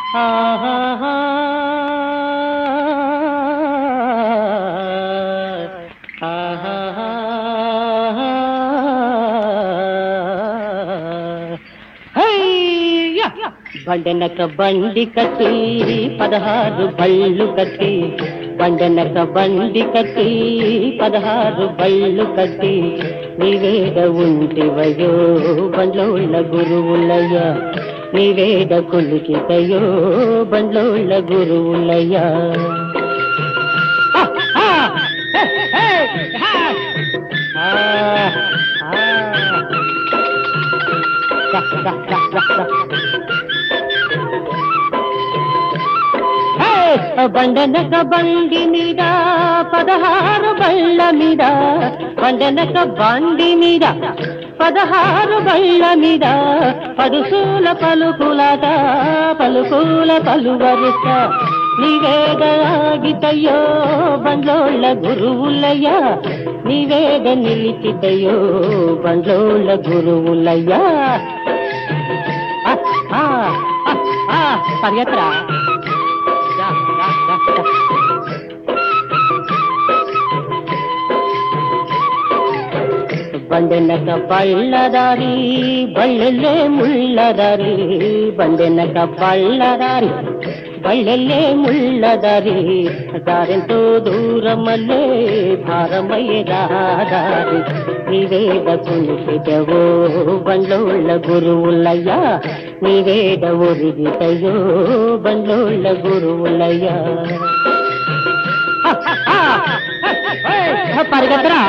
ఆహాహా. ఆహాహా. హయ్యా! బండెనక బండి కట్టి పదహారు బళ్ళు కట్టి బండెనక బండి కట్టి పదహారు బళ్ళు కట్టి నీవేడ ఉంటివయో బండ్లోళ్ళ గురువులయ్యా నీవేడ కొలికితయో బండ్లోళ్ళ గురువులయ్యా ఆ, ఆ. దా, దా, దా, దా, దా. హే! బండనక బండి మీద పదహారు బళ్ళ మీద బండనక బండి మీద పదహారు బళ్ళ మీద పరుసూల పలుకులట పలుకుల పలువరుస నీవేగాగితయో బండ్లోళ్ళ గురువులయ్యా నీవేగ నిలిచితయో బండ్లోళ్ళ గురువులయ్యా ఆ, ఆ, ఆ, ఆ, పరిగెత్తరా దా, దా, దా, దా. ಬಂಡೆನಕ ಬಳ್ಳದಾರಿ ಬಳ್ಳೆಲ್ಲೇ ಮುಳ್ಳದಾರಿ ಬಂಡೆನಕ ಬಳ್ಳದಾರಿ బళ్ళెల్లే ముళ్ళదారి దారెంతో దూరమల్లే భారమయ్య దారి నీవేద కునిసిదవో బండ్లోళ్ళ గురువులయ్యా నీవేద ఒరిగితయో బండ్లోళ్ళ గురువులయ్యా పరిగెత్తరా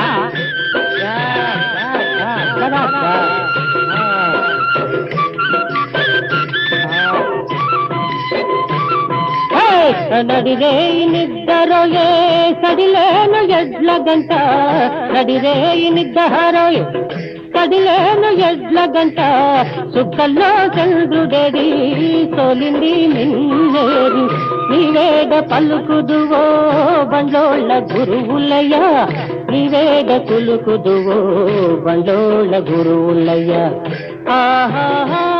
నడిరే నిద్దరోయే సడిలేను ఎడ్ల గంట నడిరే నిద్దరోయే కదిలేను ఎడ్ల గంట సుక్కల్లో చంద్రుడేది సోలింది నిన్నేది నీవేద పలుకుదువో బండోళ్ళ గురువులయ్యా నీవేద కులుకుదువో బండోళ్ళ గురువులయ్యా ఆహా